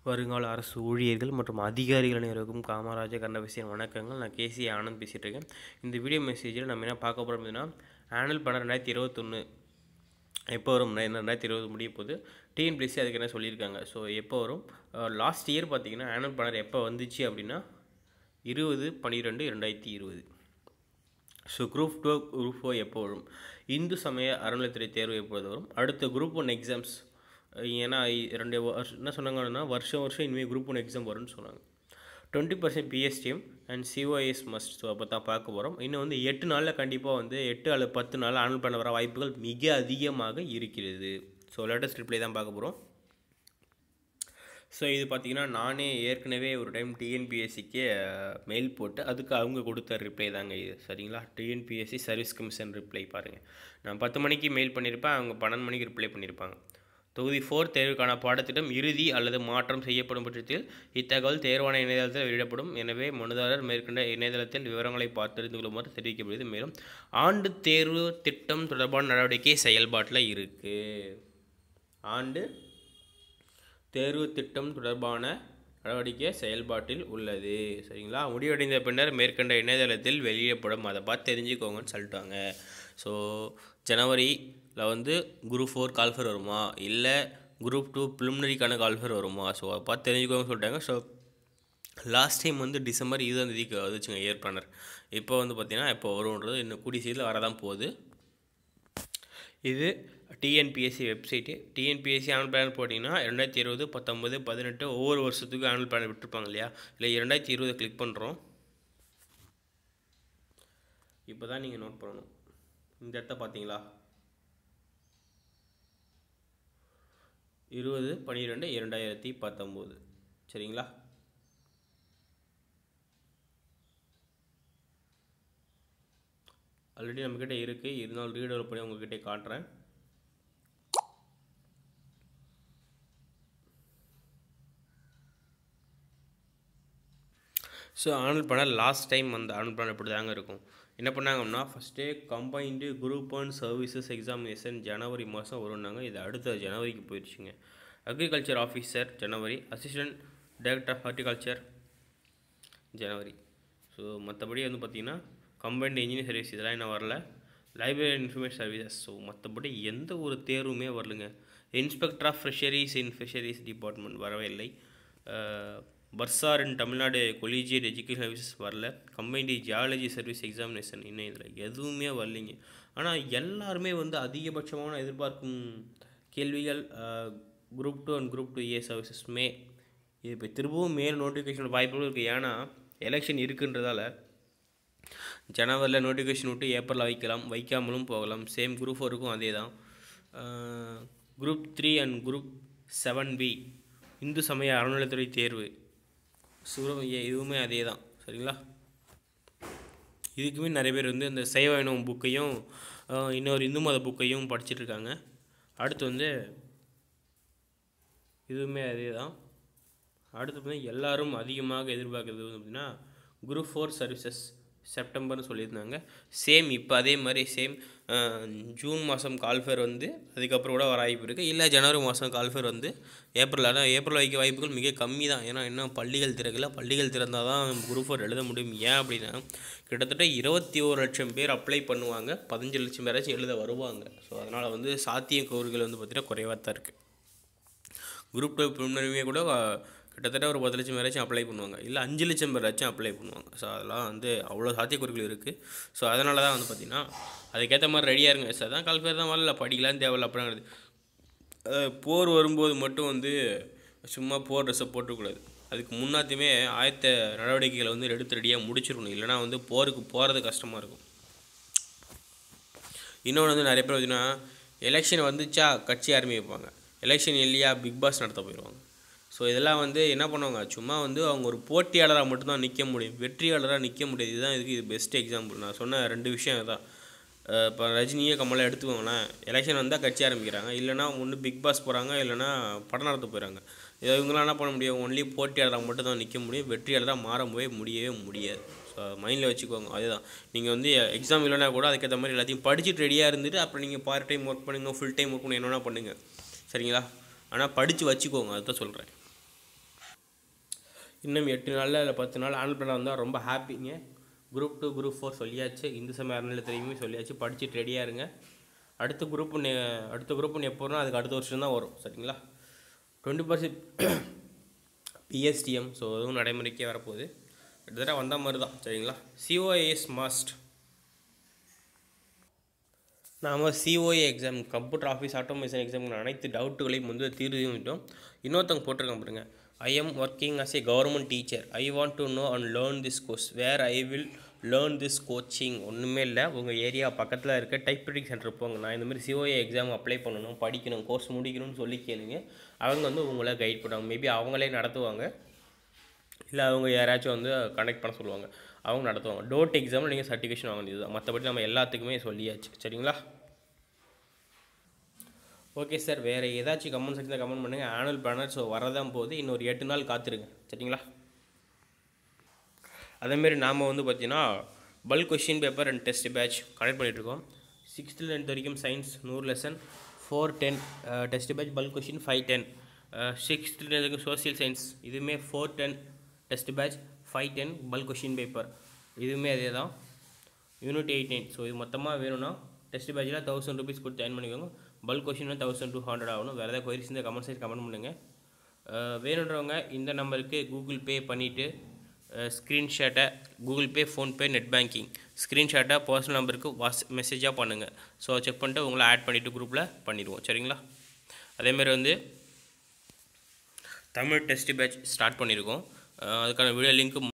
வருங்கால அரசு ஊழியர்கள் மற்றும் அதிகாரிகள் அனைவருக்கும் காமராஜர் கண்ணபிசியன் வணக்கங்கள் நான் கேசி ஆனந்த் பேசிகிட்டு இருக்கேன் இந்த வீடியோ மெசேஜில் நம்ம என்ன பார்க்க போகிறோம் அப்படின்னா ஆனுவல் படம் ரெண்டாயிரத்தி இருபத்தொன்று எப்போ வரும் ரெ- ரெண்டாயிரத்தி இருபது முடிய போகுது டிஎன்பிஎஸ்சி அதுக்கு என்ன சொல்லியிருக்காங்க ஸோ எப்போ வரும் லாஸ்ட் இயர் பார்த்தீங்கன்னா ஆனுவல் படம் எப்போ வந்துச்சு அப்படின்னா இருபது பன்னிரெண்டு ரெண்டாயிரத்தி இருபது so group two group four எப்போ வரும் இந்து சமய அறநிலைத்துறை தேர்வு எப்பொழுது வரும் அடுத்த குரூப் ஒன் எக்ஸாம்ஸ் ஏன்னா இ- ரெண்டு வருஷம் என்ன சொன்னாங்கன்னா வருஷம் வருஷம் இனிமேல் குரூப் ஒன் எக்ஸாம் வரும்னு சொன்னாங்க twenty percent PSTM and COS must so அப்போ தான் பார்க்க போகிறோம் இன்னும் வந்து எட்டு நாளில் கண்டிப்பாக வந்து எட்டு அல்லது பத்து நாளில் ஆனுவல் பண்ண வர வாய்ப்புகள் மிக அதிகமாக இருக்கிறது ஸோ லேட்டஸ்ட் ரிப்ளை தான் பார்க்க போகிறோம் ஸோ இது பார்த்தீங்கன்னா நானே ஏற்கனவே ஒரு டைம் டிஎன்பிஎஸ்சிக்கு மெயில் போட்டு அதுக்கு அவங்க கொடுத்த ரிப்ளை தாங்க இது சரிங்களா டிஎன்பிஎஸ்சி சர்வீஸ் கமிஷன் ரிப்ளை பாருங்கள் நான் பத்து மணிக்கு மெயில் பண்ணியிருப்பேன் அவங்க பன்னெண்டு மணிக்கு ரிப்ளை பண்ணியிருப்பாங்க தொகுதி ஃபோர் தேர்வுக்கான பாடத்திட்டம் இறுதி அல்லது மாற்றம் செய்யப்படும் பட்சத்தில் இத்தகவல் தேர்வான இணையதளத்தில் வெளியிடப்படும் எனவே மனுதாரர் மேற்கண்ட இணையதளத்தில் விவரங்களை பார்த்தறிந்து கொள்ளுமாறு தெரிவிக்கப்படுகிறது மேலும் ஆண்டு தேர்வு திட்டம் தொடர்பான நடவடிக்கை செயல்பாட்டில் இருக்குது ஆண்டு தேர்வு திட்டம் தொடர்பான நடவடிக்கை செயல்பாட்டில் உள்ளது சரிங்களா முடிவடைந்த பின்னர் மேற்கண்ட இணையதளத்தில் வெளியிடப்படும் அதை பார்த்து தெரிஞ்சுக்கோங்கன்னு சொல்லிட்டாங்க ஸோ ஜனவரியில் வந்து குரூப் ஃபோர் கால்ஃபர் வருமா இல்லை குரூப் டூ ப்ரிலிமினரிக்கான கால்ஃபர் வருமா ஸோ அதை பார்த்து தெரிஞ்சுக்கோங்கன்னு சொல்லிட்டாங்க ஸோ லாஸ்ட் டைம் வந்து டிசம்பர் இருபதாம் தேதிக்கு வந்துச்சுங்க இயர் பிளானர் இப்போ வந்து பார்த்திங்கன்னா இப்போ வரும்ன்றது இன்னும் கூடிய சீக்கிரம் வரதான் போகுது இது TNPSC website TNPSC annual plan போட்டிங்கன்னா ரெண்டாயிரத்தி இருபது பத்தொம்பது பதினெட்டு ஒவ்வொரு வருஷத்துக்கும் ஆனுவல் பிளான் விட்டுருப்பாங்க இல்லையா இல்லை ரெண்டாயிரத்தி இருபது கிளிக் பண்ணுறோம் இப்போ தான் நீங்கள் நோட் பண்ணணும் இந்த இடத்த பார்த்தீங்களா இருபது பன்னிரெண்டு இரண்டாயிரத்தி பத்தொம்போது சரிங்களா ஆல்ரெடி நம்மக்கிட்ட இருக்குது இருந்தாலும் ரீடெவலப் பண்ணி உங்ககிட்ட காட்டுறேன் ஸோ ஆனுவல் பண்ண லாஸ்ட் டைம் அந்த ஆனுவல் பிளான் இப்படி தாங்க இருக்கும் என்ன பண்ணாங்கன்னா ஃபஸ்ட்டே combined group one services examination ஜனவரி மாதம் வரும்னாங்க இது அடுத்த ஜனவரிக்கு போயிடுச்சுங்க அக்ரிகல்ச்சர் ஆஃபீஸர் ஜனவரி அசிஸ்டன்ட் டைரக்டர் ஆஃப் ஹார்டிகல்ச்சர் ஜனவரி ஸோ மற்றபடி வந்து பார்த்திங்கன்னா கம்பைன்டு இன்ஜினியர் சர்வீஸ் இதெல்லாம் என்ன வரல லைப்ரரி இன்ஃபர்மேஷன் சர்வீசஸ் ஸோ மற்றபடி எந்த ஒரு தேர்வுமே வரலுங்க inspector of fisheries in fisheries department வரவே இல்லை bursar in Tamil Nadu collegiate education services வரல கம்பைன்டு ஜியாலஜி சர்வீஸ் எக்ஸாமினேஷன் இன்னும் இதில் எதுவுமே வரலைங்க ஆனால் எல்லாருமே வந்து அதிகபட்சமான எதிர்பார்க்கும் கேள்விகள் group two and group two A சர்வீசஸ்மே இது இப்போ திரும்பவும் மேல் நோட்டிஃபிகேஷன் வாய்ப்புகளும் இருக்குது ஏன்னா எலெக்ஷன் இருக்குன்றதால ஜனவரியில் நோட்டிஃபிகேஷன் விட்டு ஏப்ரலில் வைக்கலாம் வைக்காமலும் போகலாம் சேம் குரூப் ஃபோருக்கும் அதே தான் group three and group seven B இந்து சமய அறநிலைத்துறை தேர்வு சுரம் இதுவுமே அதே தான் சரிங்களா இதுக்குமே நிறைய பேர் வந்து இந்த சைவ இனம் புக்கையும் இன்னொரு இந்து மத புக்கையும் படிச்சிட்டு இருக்காங்க அடுத்து வந்து இதுவுமே அதே தான் அடுத்து வந்து எல்லாரும் அதிகமாக எதிர்பார்க்குறது வந்து பார்த்திங்கன்னா குரூப் ஃபோர் சர்வீசஸ் செப்டம்பர்னு சொல்லியிருந்தாங்க சேம் இப்போ அதே மாதிரி சேம் ஜூன் மாதம் கால்ஃபேர் வந்து அதுக்கப்புறம் கூட வர வாய்ப்பு இருக்குது இல்லை ஜனவரி மாதம் கால்ஃபேர் வந்து ஏப்ரல் ஆனால் ஏப்ரல் வைக்க வாய்ப்புகள் மிக கம்மி தான் ஏன்னா இன்னும் பள்ளிகள் திறக்கல பள்ளிகள் திறந்தால் தான் குரூப் ஃபோர் எழுத முடியும் ஏன் அப்படின்னா கிட்டத்தட்ட இருபத்தி ஒரு லட்சம் பேர் அப்ளை பண்ணுவாங்க பதினஞ்சு லட்சம் பேராச்சும் எழுத வருவாங்க ஸோ அதனால் வந்து சாத்தியக்கூறுகள் வந்து பார்த்திங்கன்னா குறைவாக தான் இருக்குது குரூப் டூ ப்ரிலிமினரியுமே கூட அஹ், கிட்டத்தட்ட ஒரு பத்து லட்சம் பேராச்சும் அப்ளை பண்ணுவாங்க இல்லை அஞ்சு லட்சம் பேராச்சும் அப்ளை பண்ணுவாங்க ஸோ அதெல்லாம் வந்து அவ்வளோ சாத்தியக்குறிகள் இருக்குது ஸோ அதனால தான் வந்து பார்த்திங்கன்னா அதுக்கேற்ற மாதிரி ரெடியாக இருங்க சார் தான் கால் பேர் தான் வரல படிக்கலாம் தேவையில்ல அப்படிங்கிறது அஹ், போர் வரும்போது மட்டும் வந்து சும்மா போர் ட்ரெஸ்ஸை போட்டுக்கூடாது அதுக்கு முன்னாத்தையுமே ஆயத்த நடவடிக்கைகளை வந்து எடுத்து ரெடியாக முடிச்சிடணும் இல்லைனா வந்து போருக்கு போகிறது கஷ்டமாக இருக்கும் இன்னொன்று வந்து நிறைய பேர் பார்த்தீங்கன்னா எலெக்ஷன் வந்துச்சா கட்சி ஆரம்பிப்பாங்க எலெக்ஷன் இல்லையா பிக் பாஸ் நடத்த போயிடுவாங்க ஸோ இதெல்லாம் வந்து என்ன பண்ணுவாங்க சும்மா வந்து அவங்க ஒரு போட்டியாளராக மட்டும்தான் நிற்க முடியும் வெற்றியாளராக நிற்க முடியாது இதுதான் இதுக்கு இது பெஸ்ட் எக்ஸாம்பிள் நான் சொன்ன ரெண்டு விஷயம் தான் இப்போ ரஜினியே கமலை எடுத்துக்கோங்களேன் எலெக்ஷன் வந்தால் கட்சி ஆரம்பிக்கிறாங்க இல்லைனா ஒன்று பிக் பாஸ் போகிறாங்க இல்லைனா படம் நடத்த போயிடறாங்க இதை இவங்களாம் என்ன பண்ண முடியும் ஒன்லி போட்டியாளராக மட்டும் தான் நிற்க முடியும் வெற்றியாளராக மாறவே முடியவே முடியாது ஸோ மைண்டில் வச்சுக்கோங்க அதுதான் நீங்கள் வந்து எக்ஸாம் இல்லைனா கூட அதுக்கேற்ற மாதிரி எல்லாத்தையும் படிச்சுட்டு ரெடியாக இருந்துட்டு அப்புறம் நீங்கள் பார்ட் டைம் ஒர்க் பண்ணுங்க ஃபுல் டைம் ஒர்க் பண்ணி என்னென்னா பண்ணுங்கள் சரிங்களா ஆனால் படித்து வச்சுக்கோங்க அதுதான் சொல்கிறேன் இன்னும் எட்டு நாளில் இல்லை பத்து நாள் ஆனுவல் பிளான் வந்தால் ரொம்ப ஹாப்பிங்க குரூப் டூ குரூப் ஃபோர் சொல்லியாச்சு இந்த சமயம் அறநிலை தெரியுமே சொல்லியாச்சு படிச்சுட்டு ரெடியாக இருங்க அடுத்த குரூப் ஒன்று அடுத்த குரூப் ஒன்று எப்போ வரும் அதுக்கு அடுத்த வருஷம் தான் வரும் சரிங்களா டுவெண்ட்டி பர்சன்ட் பிஎஸ்டிஎம் ஸோ அதுவும் நடைமுறைக்கே வரப்போகுது கிட்டத்தட்ட வந்த மாதிரி தான் சரிங்களா சிஓஏஎஸ் மாஸ்ட் நாம் COA exam computer office automation exam அனைத்து டவுட்டுகளையும் வந்து தீர்வையும் விட்டோம் இன்னொருத்தவங்க போட்டிருக்காங்க பாருங்க I am working as a government teacher I want to know and learn this course where I will learn this coaching ஒன்றுமே இல்லை உங்கள் ஏரியா பக்கத்தில் இருக்க டைப்ரைட்டிங் சென்டர் போங்க நான் இந்த மாதிரி சிஓஏ எக்ஸாம் அப்ளை பண்ணணும் படிக்கணும் கோர்ஸ் முடிக்கணும்னு சொல்லி கேளுங்க அவங்க வந்து உங்களை கைட் பண்ணுவாங்க மேபி அவங்களே நடத்துவாங்க இல்லை அவங்க யாராச்சும் வந்து கனெக்ட் பண்ண சொல்லுவாங்க அவங்க நடத்துவாங்க டோட் எக்ஸாமில் நீங்கள் சர்டிஃபிகேஷன் வாங்க வேண்டியது தான் மற்றபடி நம்ம எல்லாத்துக்குமே சொல்லியாச்சு சரிங்களா ஓகே சார் வேறு ஏதாச்சும் கமெண்ட் செக்ஷனில் கமெண்ட் பண்ணுங்கள் ஆனுவல் பிளானர் ஸோ வரதான் போகுது இன்னொரு எட்டு நாள் காத்துருங்க சரிங்களா அதேமாரி நாம் வந்து பார்த்தீங்கன்னா bulk question paper and test batch connect பண்ணிகிட்ருக்கோம் சிக்ஸ்த்து டென்த் வரைக்கும் சயின்ஸ் நூறு lesson four ten test batch bulk question five ten sixth tenth வரைக்கும் சோசியல் சயின்ஸ் இதுவுமே four ten test batch five ten bulk question paper இதுவுமே அதே தான் unit eight nine so இது மொத்தமாக வேணும்னா டெஸ்ட் பேட்சில் தௌசண்ட் ருபீஸ் கொடுத்து ஜாயின் பண்ணிக்கோங்க bulk question thousand two hundred ஆகணும் வேறு ஏதாவது கொயரிஸ் இந்த கமெண்ட் சைஸ் கமெண்ட் பண்ணுங்கள் அஹ் வேணுன்றவங்க இந்த நம்பருக்கு கூகுள் பே பண்ணிவிட்டு ஸ்க்ரீன்ஷாட்டை Google Pay PhonePe net banking ஸ்க்ரீன்ஷாட்டை பர்சனல் நம்பருக்கு வாட்ஸ் மெசேஜாக பண்ணுங்கள் ஸோ செக் பண்ணிட்டு உங்களை ஆட் பண்ணிவிட்டு குரூப்பில் பண்ணிடுவோம் சரிங்களா அதேமாதிரி வந்து தமிழ் டெஸ்ட் பேட்ச் ஸ்டார்ட் பண்ணியிருக்கோம் அஹ் அதுக்கான வீடியோ லிங்க்